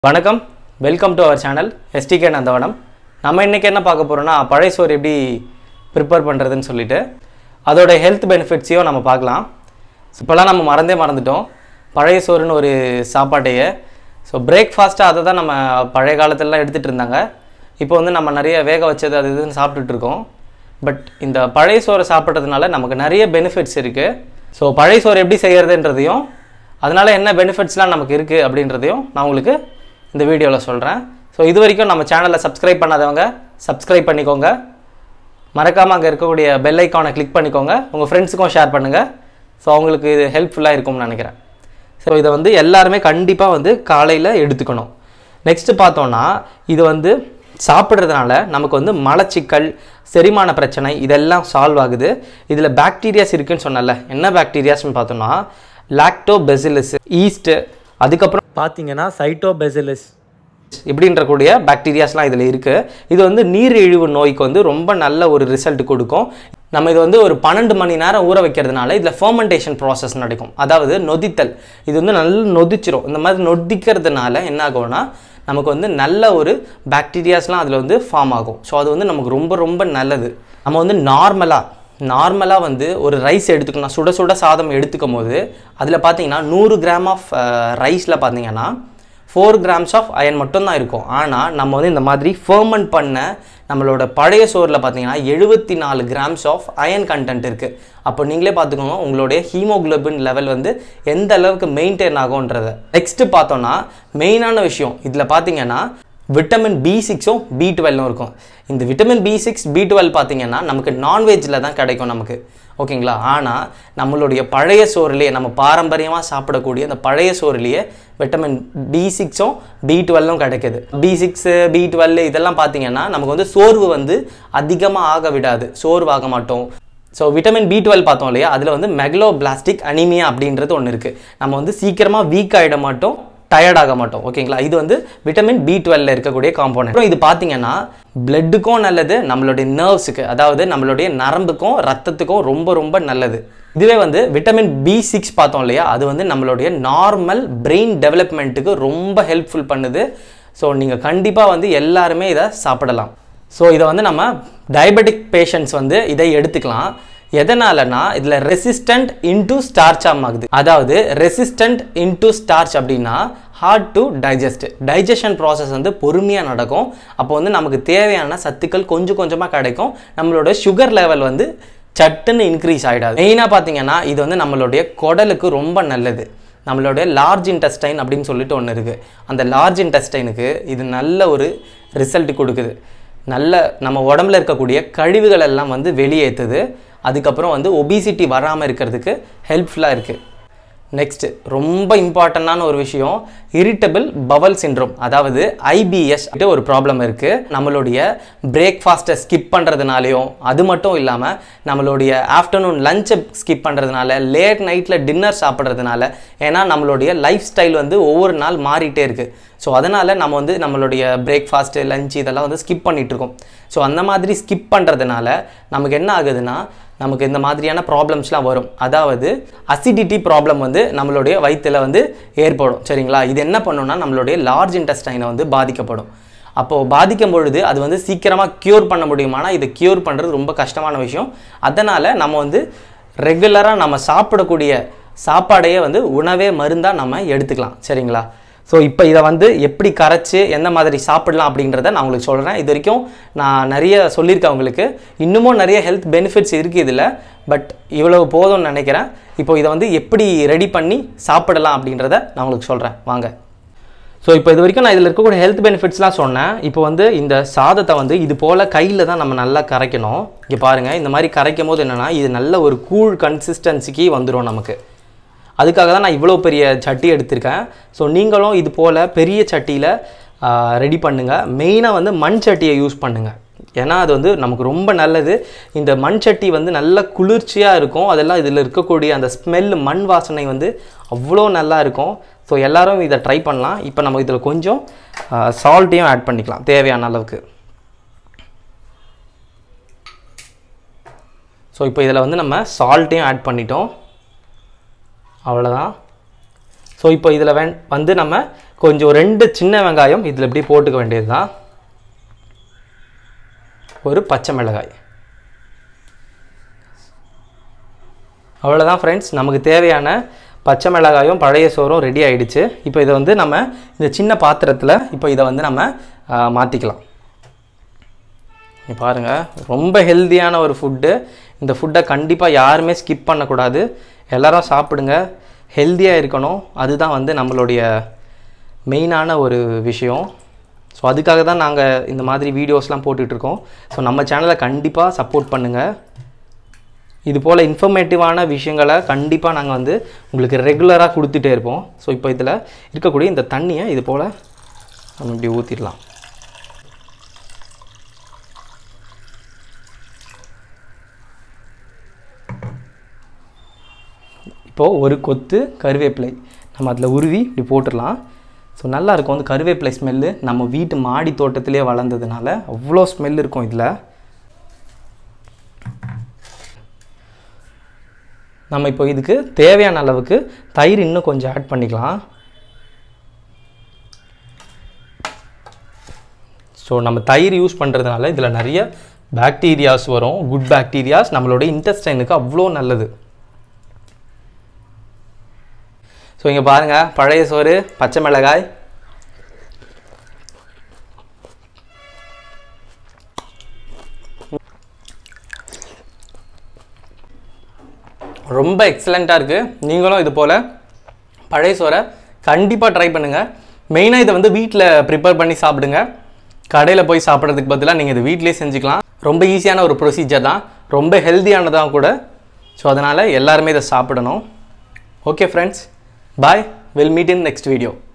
வணக்கம் welcome to our channel SDK Nandavanam நம்ம இன்றைக்கி என்ன பார்க்க போகிறோம்னா பழைய சோறு எப்படி ப்ரிப்பேர் பண்ணுறதுன்னு சொல்லிட்டு அதோட ஹெல்த் பெனிஃபிட்ஸையும் நம்ம பார்க்கலாம் இப்போல்லாம் நம்ம மறந்தே மறந்துட்டோம் பழைய சோறுன்னு ஒரு சாப்பாட்டையே ஸோ பிரேக்ஃபாஸ்ட்டாக அதை தான் நம்ம பழைய காலத்துலலாம் எடுத்துகிட்டு இருந்தாங்க இப்போ வந்து நம்ம நிறைய வேக வச்சது அது இதுன்னு சாப்பிட்டுட்டு இருக்கோம் பட் இந்த பழைய சோறை சாப்பிட்றதுனால நமக்கு நிறைய பெனிஃபிட்ஸ் இருக்குது ஸோ பழைய சோறு எப்படி செய்கிறதுன்றதையும் அதனால் என்ன பெனிஃபிட்ஸ்லாம் நமக்கு இருக்குது அப்படின்றதையும் நான் உங்களுக்கு இந்த வீடியோவில் சொல்கிறேன் ஸோ இது வரைக்கும் நம்ம சேனலை சப்ஸ்கிரைப் பண்ணாதவங்க சப்ஸ்கிரைப் பண்ணிக்கோங்க மறக்காமல் அங்கே இருக்கக்கூடிய பெல் ஐக்கானை கிளிக் பண்ணிக்கோங்க உங்கள் ஃப்ரெண்ட்ஸுக்கும் ஷேர் பண்ணுங்கள் ஸோ அவங்களுக்கு இது ஹெல்ப்ஃபுல்லாக இருக்கும்னு நினைக்கிறேன் ஸோ இதை வந்து எல்லாருமே கண்டிப்பாக வந்து காலையில் எடுத்துக்கணும் நெக்ஸ்ட்டு பார்த்தோன்னா இது வந்து சாப்பிட்றதுனால நமக்கு வந்து மலச்சிக்கல் செரிமான பிரச்சனை இதெல்லாம் சால்வ் ஆகுது இதில் பாக்டீரியாஸ் இருக்குன்னு சொன்னல என்ன பாக்டீரியாஸ்னு பார்த்தோம்னா லாக்டோபெசிலிஸ் ஈஸ்ட்டு அதுக்கப்புறம் பார்த்தீங்கன்னா சைட்டோபெசிலிஸ் இப்படின்ற கூடிய பாக்டீரியாஸ்லாம் இதில் இருக்குது இது வந்து நீரிழிவு நோய்க்கு வந்து ரொம்ப நல்ல ஒரு ரிசல்ட் கொடுக்கும் நம்ம இது வந்து ஒரு பன்னெண்டு மணி நேரம் ஊற வைக்கிறதுனால இதில் ஃபர்மெண்டேஷன் ப்ராசஸ் நடக்கும் அதாவது நொதித்தல் இது வந்து நல்லா நொதிச்சிரும் இந்த மாதிரி நொதிக்கிறதுனால என்ன ஆகும்னா நமக்கு வந்து நல்ல ஒரு பாக்டீரியாஸ்லாம் அதில் வந்து ஃபார்ம் ஆகும் ஸோ அது வந்து நமக்கு ரொம்ப ரொம்ப நல்லது நம்ம வந்து நார்மலாக நார்மலாக வந்து ஒரு ரைஸ் எடுத்துக்கணும் சுட சுட சாதம் எடுத்துக்கும் போது அதில் பார்த்தீங்கன்னா நூறு கிராம் ஆஃப் ரைஸில் பார்த்தீங்கன்னா ஃபோர் கிராம்ஸ் ஆஃப் அயன் மட்டும்தான் இருக்கும் ஆனால் நம்ம வந்து இந்த மாதிரி ஃபர்மெண்ட் பண்ண நம்மளோட பழைய சோறில் பார்த்தீங்கன்னா எழுபத்தி நாலு கிராம்ஸ் ஆஃப் அயன் கண்டென்ட் இருக்குது அப்போ நீங்களே பார்த்துக்கோங்க உங்களுடைய ஹீமோகுளோபின் லெவல் வந்து எந்த அளவுக்கு மெயின்டைன் ஆகும்ன்றத நெக்ஸ்ட்டு பார்த்தோன்னா மெயினான விஷயம் இதில் பார்த்தீங்கன்னா விட்டமின் பி சிக்ஸும் பி டுவெல்லும் இருக்கும் இந்த vitamin B six B twelve பார்த்தீங்கன்னா நமக்கு நான்வெஜ்ஜில் தான் கிடைக்கும் நமக்கு ஓகேங்களா ஆனால் நம்மளுடைய பழைய சோறுலேயே நம்ம பாரம்பரியமாக சாப்பிடக்கூடிய அந்த பழைய சோறுலேயே விட்டமின் பி சிக்ஸும் பி டுவெல்லும் கிடைக்குது பி சிக்ஸு பி டுவெல் இதெல்லாம் பார்த்தீங்கன்னா நமக்கு வந்து சோர்வு வந்து அதிகமாக ஆக விடாது சோர்வாக மாட்டோம் ஸோ விட்டமின் பி டுவெல் பார்த்தோம் இல்லையா அதில் வந்து மெக்லோ பிளாஸ்டிக் அனிமியா அப்படின்றது ஒன்று இருக்குது நம்ம வந்து சீக்கிரமாக வீக் ஆகிட மாட்டோம் டயர்ட் ஆக மாட்டோம் ஓகேங்களா இது வந்து விட்டமின் பி டுவெல்ல இருக்கக்கூடிய காம்போனன்ட் அப்புறம் இது பார்த்தீங்கன்னா பிளட்டுக்கும் நல்லது நம்மளுடைய நர்வ்ஸுக்கு அதாவது நம்மளுடைய நரம்புக்கும் ரத்தத்துக்கும் ரொம்ப ரொம்ப நல்லது இதுவே வந்து விட்டமின் பி சிக்ஸ் பார்த்தோம் இல்லையா அது வந்து நம்மளுடைய நார்மல் பிரெயின் டெவலப்மெண்ட்டுக்கு ரொம்ப ஹெல்ப்ஃபுல் பண்ணுது ஸோ நீங்கள் கண்டிப்பாக வந்து எல்லாருமே இதை சாப்பிடலாம் ஸோ இதை வந்து நம்ம டயபெட்டிக் பேஷண்ட்ஸ் வந்து இதை எடுத்துக்கலாம் எதனாலனா இதில் ரெசிஸ்டன்ட் இன்டு ஸ்டார்ச் ஆகுது அதாவது ரெசிஸ்டன்ட் இன்டு ஸ்டார்ச் அப்படின்னா hard to digest digestion process வந்து பொறுமையாக நடக்கும் அப்போ வந்து நமக்கு தேவையான சத்துக்கள் கொஞ்சம் கொஞ்சமாக கிடைக்கும் நம்மளோட சுகர் லெவல் வந்து சட்டுன்னு இன்க்ரீஸ் ஆகிடாது மெயினாக பார்த்தீங்கன்னா இது வந்து நம்மளுடைய குடலுக்கு ரொம்ப நல்லது நம்மளுடைய லார்ஜ் இன்டெஸ்டைன் அப்படின்னு சொல்லிட்டு ஒன்று இருக்குது அந்த லார்ஜ் இன்டெஸ்டைனுக்கு இது நல்ல ஒரு ரிசல்ட் கொடுக்குது நல்ல நம்ம உடம்புல இருக்கக்கூடிய கழிவுகள் எல்லாம் வந்து வெளியேற்றுது அதுக்கப்புறம் வந்து ஒபிசிட்டி வராமல் இருக்கிறதுக்கு ஹெல்ப்ஃபுல்லாக இருக்குது நெக்ஸ்ட் ரொம்ப இம்பார்ட்டண்டான ஒரு விஷயம் இரிட்டபிள் பவல் சின்ட்ரோம் அதாவது ஐபிஎஸ் ஒரு ப்ராப்ளம் இருக்குது நம்மளுடைய பிரேக்ஃபாஸ்ட்டை ஸ்கிப் பண்ணுறதுனாலையும் அது மட்டும் இல்லாமல் நம்மளுடைய ஆஃப்டர்நூன் லஞ்சை ஸ்கிப் பண்ணுறதுனால லேட் நைட்டில் டின்னர் சாப்பிட்றதுனால ஏன்னா நம்மளுடைய லைஃப் ஸ்டைல் வந்து ஒவ்வொரு நாள் மாறிட்டே இருக்குது ஸோ அதனால் நம்ம வந்து நம்மளுடைய பிரேக்ஃபாஸ்ட்டு லஞ்ச் இதெல்லாம் வந்து ஸ்கிப் பண்ணிகிட்ருக்கோம் ஸோ அந்த மாதிரி ஸ்கிப் பண்ணுறதுனால நமக்கு என்ன ஆகுதுன்னா நமக்கு இந்த மாதிரியான ப்ராப்ளம்ஸ்லாம் வரும் அதாவது அசிடிட்டி ப்ராப்ளம் வந்து நம்மளுடைய வயிற்றில் வந்து ஏற்படும் சரிங்களா இது என்ன பண்ணுன்னா நம்மளுடைய லார்ஜ் இன்டெஸ்டைனை வந்து பாதிக்கப்படும் அப்போது பாதிக்கும் பொழுது அது வந்து சீக்கிரமாக க்யூர் பண்ண முடியுமானா இதை க்யூர் பண்ணுறது ரொம்ப கஷ்டமான விஷயம் அதனால் நம்ம வந்து ரெகுலராக நம்ம சாப்பிடக்கூடிய சாப்பாடையே வந்து உணவே மருந்தாக நம்ம எடுத்துக்கலாம் சரிங்களா ஸோ இப்போ இதை வந்து எப்படி கரைச்சி எந்த மாதிரி சாப்பிடலாம் அப்படின்றத நான் உங்களுக்கு சொல்கிறேன் இது வரைக்கும் நான் நிறைய சொல்லியிருக்கேன் உங்களுக்கு இன்னமும் நிறைய ஹெல்த் பெனிஃபிட்ஸ் இருக்குது இதில் பட் இவ்வளவு போதும்னு நினைக்கிறேன் இப்போ இதை வந்து எப்படி ரெடி பண்ணி சாப்பிடலாம் அப்படின்றத நான் உங்களுக்கு சொல்கிறேன் வாங்க ஸோ இப்போ இது வரைக்கும் நான் இதில் இருக்கக்கூடிய ஹெல்த் பெனிஃபிட்ஸ்லாம் சொன்னேன் இப்போ வந்து இந்த சாதத்தை வந்து இது போல் கையில் தான் நம்ம நல்லா கரைக்கணும் இங்கே பாருங்கள் இந்த மாதிரி கரைக்கும் போது என்னென்னா இது நல்ல ஒரு கூழ் கன்சிஸ்டன்சிக்கு வந்துடும் நமக்கு அதுக்காக தான் நான் இவ்வளோ பெரிய சட்டி எடுத்திருக்கேன் ஸோ நீங்களும் இது போல் பெரிய சட்டியில் ரெடி பண்ணுங்கள் மெயினாக வந்து மண் சட்டியை யூஸ் பண்ணுங்கள் ஏன்னா அது வந்து நமக்கு ரொம்ப நல்லது இந்த மண் சட்டி வந்து நல்ல குளிர்ச்சியாக இருக்கும் அதெல்லாம் இதில் இருக்கக்கூடிய அந்த ஸ்மெல் மண் வாசனை வந்து அவ்வளோ நல்லா இருக்கும் ஸோ எல்லோரும் இதை ட்ரை பண்ணலாம் இப்போ நம்ம இதில் கொஞ்சம் சால்ட்டையும் ஆட் பண்ணிக்கலாம் தேவையான அளவுக்கு ஸோ இப்போ இதில் வந்து நம்ம சால்ட்டையும் ஆட் பண்ணிட்டோம் அவ்வளோதான் ஸோ இப்போ இதில் வே வந்து நம்ம கொஞ்சம் ரெண்டு சின்ன வெங்காயம் இதில் இப்படி போட்டுக்க வேண்டியது தான் ஒரு பச்சை மிளகாய் அவ்வளோதான் ஃப்ரெண்ட்ஸ் நமக்கு தேவையான பச்சை மிளகாயும் பழைய சோறும் ரெடி ஆயிடுச்சு இப்போ இதை வந்து நம்ம இந்த சின்ன பாத்திரத்தில் இப்போ இதை வந்து நம்ம மாற்றிக்கலாம் பாருங்கள் ரொம்ப ஹெல்த்தியான ஒரு ஃபுட்டு இந்த ஃபுட்டை கண்டிப்பாக யாருமே ஸ்கிப் பண்ணக்கூடாது எல்லாரும் சாப்பிடுங்க ஹெல்த்தியாக இருக்கணும் அதுதான் வந்து நம்மளுடைய மெயினான ஒரு விஷயம் ஸோ அதுக்காக தான் நாங்கள் இந்த மாதிரி வீடியோஸ்லாம் போட்டுட்ருக்கோம் ஸோ நம்ம சேனலை கண்டிப்பாக சப்போர்ட் பண்ணுங்கள் இது போல் இன்ஃபர்மேட்டிவான விஷயங்களை கண்டிப்பாக நாங்கள் வந்து உங்களுக்கு ரெகுலராக கொடுத்துட்டே இருப்போம் ஸோ இப்போ இதில் இருக்கக்கூடிய இந்த தண்ணியை இது போல் நம்ம இப்படி ஊற்றிடலாம் இப்போது ஒரு கொத்து கருவேப்பிலை நம்ம அதில் உருவி இப்படி போட்டுடலாம் ஸோ நல்லா இருக்கும் அந்த கருவேப்பிலை ஸ்மெல்லு நம்ம வீட்டு மாடி தோட்டத்திலே வளர்ந்ததுனால அவ்வளோ ஸ்மெல் இருக்கும் இதில் நம்ம இப்போ இதுக்கு தேவையான அளவுக்கு தயிர் இன்னும் கொஞ்சம் ஆட் பண்ணிக்கலாம் ஸோ நம்ம தயிர் யூஸ் பண்ணுறதுனால இதில் நிறைய பாக்டீரியாஸ் வரும் குட் பாக்டீரியாஸ் நம்மளோட இன்டெஸ்டைனுக்கு அவ்வளோ நல்லது ஸோ இங்கே பாருங்கள் பழைய சோறு பச்சை மிளகாய் ரொம்ப எக்ஸலண்ட்டாக இருக்குது நீங்களும் இது போல் பழைய சோறை கண்டிப்பாக ட்ரை பண்ணுங்கள் மெயினாக இதை வந்து வீட்டில் ப்ரிப்பேர் பண்ணி சாப்பிடுங்க கடையில் போய் சாப்பிட்றதுக்கு பதிலாக நீங்கள் இது வீட்டிலே செஞ்சுக்கலாம் ரொம்ப ஈஸியான ஒரு ப்ரொசீஜர் தான் ரொம்ப ஹெல்த்தியானதான் கூட ஸோ அதனால் எல்லாருமே இதை சாப்பிடணும் okay friends bye will meet in next video